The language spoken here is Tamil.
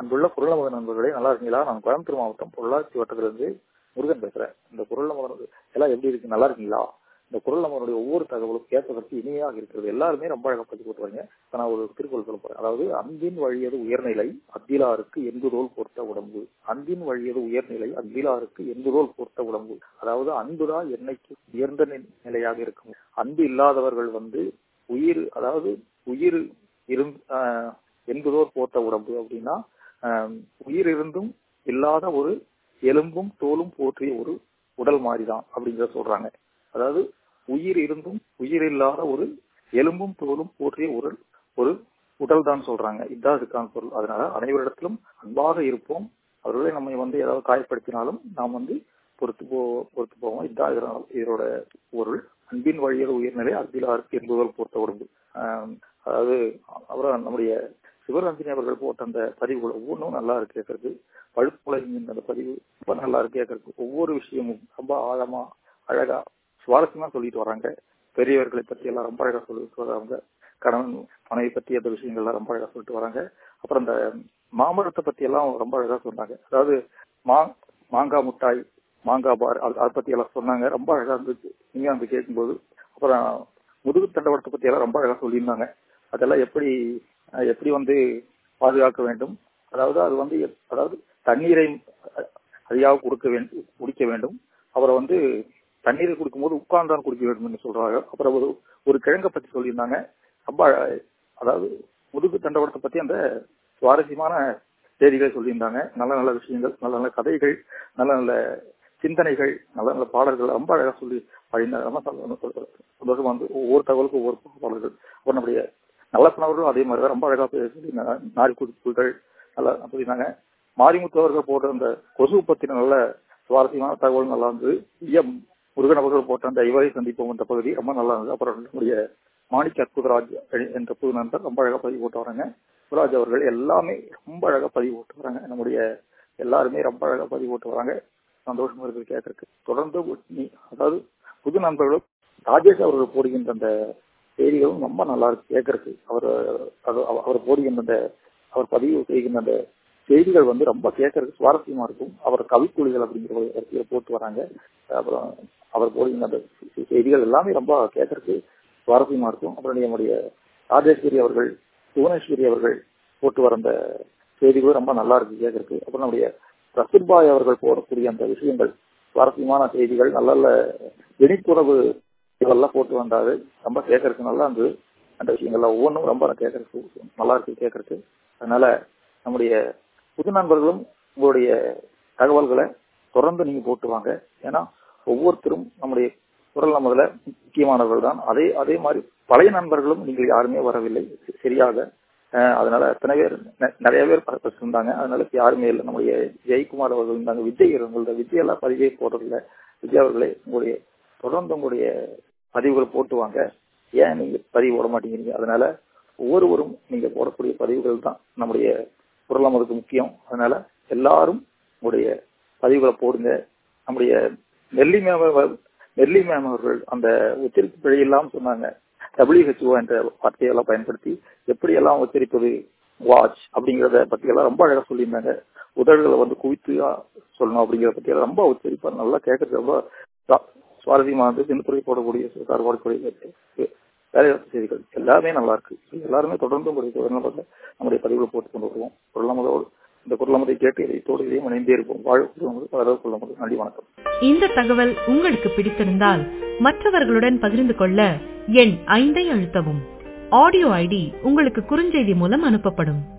அன்புள்ள குரலமத நண்பர்களே நல்லா இருக்கீங்களா நான் கோயம்புத்தூர் மாவட்டம் பொள்ளாச்சி வட்டத்திலிருந்து முருகன் பேசுறேன் இந்த குரல் நமது எல்லாம் எப்படி இருக்கு நல்லா இருக்கீங்களா இந்த குரல் நமனுடைய ஒவ்வொரு தகவலும் கேட்பதற்கு இனிமையாக இருக்கிறது எல்லாருமே ரொம்ப அழகா பத்தி போட்டுவாங்க இப்ப நான் ஒரு திருக்குறள் சொல்ல போறேன் அதாவது அன்பின் வழியது உயர்நிலை அத்திலாருக்கு எண்புதோல் பொறுத்த உடம்பு அன்பின் வழியது உயர்நிலை அத்திலாருக்கு எண்புதோல் பொறுத்த உடம்பு அதாவது அன்புதான் என்னைக்கு உயர்ந்த நிலையாக இருக்கும் அன்பு இல்லாதவர்கள் வந்து உயிர் அதாவது உயிர் இருந் என்பதோர் போத்த உடம்பு அப்படின்னா உயிர் இருந்தும் இல்லாத ஒரு எலும்பும் தோலும் போற்றிய ஒரு உடல் மாதிரிதான் அப்படிங்கிற சொல்றாங்க அதாவது உயிர் இருந்தும் உயிர் இல்லாத ஒரு எலும்பும் தோலும் போற்றிய ஒரு ஒரு உடல் தான் சொல்றாங்க இதுதான் இதுக்கான பொருள் அதனால அனைவரிடத்திலும் அன்பாக இருப்போம் அவர்களை நம்மை வந்து ஏதாவது காயப்படுத்தினாலும் நாம் வந்து பொறுத்து போ பொறுத்து போவோம் இதுதான் இதனோட பொருள் அன்பின் வழியில் உயர்நிலை அன்பிலாருக்கு என்பதால் பொறுத்த உடம்பு அதாவது அப்புறம் நம்முடைய சிவரஞ்சனி அவர்கள் போட்ட அந்த பதிவுகள் ஒவ்வொன்றும் நல்லா இருக்கு கேட்கறது பழுப்புலகின் அந்த பதிவு ரொம்ப நல்லா இருக்கு கேட்கறது ஒவ்வொரு விஷயமும் ரொம்ப ஆழமா அழகா சுவாரஸ்யமா சொல்லிட்டு வராங்க பெரியவர்களை பத்தி எல்லாம் ரொம்ப அழகா சொல்லிட்டு வராங்க கணவன் மனைவி பத்தி அந்த விஷயங்கள்லாம் ரொம்ப அழகா சொல்லிட்டு வராங்க அப்புறம் இந்த மாமரத்தை பத்தி எல்லாம் ரொம்ப அழகா சொன்னாங்க அதாவது மா மாங்காய் முட்டாய் மாங்காய் பார் அதை பத்தி எல்லாம் சொன்னாங்க ரொம்ப அழகா இருந்துச்சு நீங்க அந்த கேட்கும்போது அப்புறம் முதுகு தண்டவடத்தை பத்தி எல்லாம் ரொம்ப அழகா சொல்லியிருந்தாங்க அதெல்லாம் எப்படி எப்படி வந்து பாதுகாக்க வேண்டும் அதாவது அது வந்து அதாவது தண்ணீரை அதிகமாக கொடுக்க வேண்டும் குடிக்க வேண்டும் அவரை வந்து தண்ணீரை குடிக்கும்போது உட்கார்ந்தான் குடிக்க வேண்டும் என்று சொல்றாங்க அப்புறம் ஒரு ஒரு கிழங்கை பத்தி சொல்லியிருந்தாங்க ரொம்ப அதாவது முதுகு தண்டவடத்தை பத்தி அந்த சுவாரஸ்யமான செய்திகளை சொல்லியிருந்தாங்க நல்ல நல்ல விஷயங்கள் நல்ல நல்ல கதைகள் நல்ல நல்ல சிந்தனைகள் நல்ல நல்ல பாடல்கள் ரொம்ப அழகா சொல்லி சந்தோஷமா வந்து ஒவ்வொரு தகவலுக்கும் ஒவ்வொரு பாடல்கள் அப்புறம் நம்முடைய நல்லப்பனவர்களும் அதே மாதிரி தான் ரொம்ப அழகா சொல்லியிருந்தாங்க நாரி குறிப்புகள் நல்லா சொல்லியிருந்தாங்க மாரிமுத்து அவர்கள் போட்ட அந்த கொசு பத்தின நல்ல சுவாரஸ்யமான தகவல் நல்லா இருந்தது எம் முருகன் அவர்கள் போட்ட அந்த இவரை சந்திப்போம் என்ற பகுதி ரொம்ப நல்லா இருந்தது அப்புறம் நம்முடைய மாணிக்க அற்புதராஜ் என்ற புது நண்பர் ரொம்ப அழகா பதிவு போட்டு வராங்க சிவராஜ் அவர்கள் எல்லாமே ரொம்ப அழகா பதிவு போட்டு வராங்க நம்முடைய எல்லாருமே ரொம்ப அழகா பதிவு போட்டு வராங்க சந்தோஷமா இருக்கு கேட்கறதுக்கு தொடர்ந்து அதாவது புது நண்பர்களும் ராஜேஷ் அவர்கள் போடுகின்ற அந்த செய்திகளும் ரொம்ப நல்லா இருக்கு கேட்கறதுக்கு அவர் அவர் போடுகின்ற அந்த அவர் பதிவு செய்கின்ற அந்த செய்திகள் வந்து ரொம்ப கேட்கறதுக்கு சுவாரஸ்யமா இருக்கும் அவர் கவிக்குழிகள் அப்படிங்கிற இடத்துல போட்டு வராங்க அப்புறம் அவர் போடுகின்ற அந்த செய்திகள் எல்லாமே ரொம்ப கேட்கறதுக்கு சுவாரஸ்யமா இருக்கும் அப்புறம் நம்முடைய ராஜேஸ்வரி அவர்கள் புவனேஸ்வரி அவர்கள் போட்டு வர அந்த செய்திகளும் ரொம்ப நல்லா இருக்கு கேட்கறதுக்கு அப்புறம் நம்முடைய ரசிர்பாய் அவர்கள் போடக்கூடிய அந்த விஷயங்கள் சுவாரஸ்யமான செய்திகள் நல்ல நல்ல விழிப்புணர்வு இதெல்லாம் போட்டு வந்தாரு ரொம்ப கேட்கறதுக்கு நல்லா இருந்தது அந்த விஷயங்கள்லாம் ஒவ்வொன்றும் ரொம்ப கேட்கறதுக்கு நல்லா இருக்கு கேட்கறதுக்கு அதனால நம்முடைய புது நண்பர்களும் உங்களுடைய தகவல்களை தொடர்ந்து நீங்க போட்டு வாங்க ஏன்னா ஒவ்வொருத்தரும் நம்முடைய குரல் நமதுல முக்கியமானவர்கள் தான் அதே அதே மாதிரி பழைய நண்பர்களும் நீங்கள் யாருமே வரவில்லை சரியாக அதனால எத்தனை பேர் நிறைய பேர் இருந்தாங்க அதனால யாருமே இல்லை நம்முடைய ஜெயக்குமார் அவர்கள் இருந்தாங்க விஜய் உங்களோட விஜயெல்லாம் பதிவே போடுறதில்ல விஜய் அவர்களே உங்களுடைய தொடர்ந்து உங்களுடைய பதிவுகள் போட்டு வாங்க ஏன் நீங்க பதிவு போட மாட்டேங்கிறீங்க அதனால ஒவ்வொருவரும் நீங்க போடக்கூடிய பதிவுகள் தான் நம்முடைய குரல் நமதுக்கு முக்கியம் அதனால எல்லாரும் உங்களுடைய பதிவுகளை போடுங்க நம்முடைய நெல்லி மேம் நெல்லி மேம் அவர்கள் அந்த உச்சரிப்பு பிழையெல்லாம் சொன்னாங்க டபிள்யூஹெச்ஓ என்ற வார்த்தையெல்லாம் பயன்படுத்தி எப்படியெல்லாம் உச்சரிப்பது வாட்ச் அப்படிங்கிறத பத்தி எல்லாம் ரொம்ப அழகா சொல்லியிருந்தாங்க உதடுகளை வந்து குவித்து சொல்லணும் அப்படிங்கிறத பத்தி எல்லாம் ரொம்ப உச்சரிப்பா நல்லா கேட்கறது ரொம்ப சுவாரஸ்யமா இருந்து சின்னத்துறை போடக்கூடிய போடக்கூடிய வேலைவாய்ப்பு செய்திகள் எல்லாமே நல்லா இருக்கு எல்லாருமே தொடர்ந்து உங்களுடைய நம்முடைய பதிவுகளை போட்டு கொண்டு வருவோம் குரலமதோடு இந்த குரலமதை கேட்டு இதைத்தோடு இதையும் இணைந்தே இருப்போம் வாழ் குரலமது குரலமது நன்றி வணக்கம் இந்த தகவல் உங்களுக்கு பிடித்திருந்தால் மற்றவர்களுடன் பகிர்ந்து கொள்ள எண் ஐந்தை அழுத்தவும் ஆடியோ ஐடி உங்களுக்கு குறுஞ்செய்தி மூலம் அனுப்பப்படும்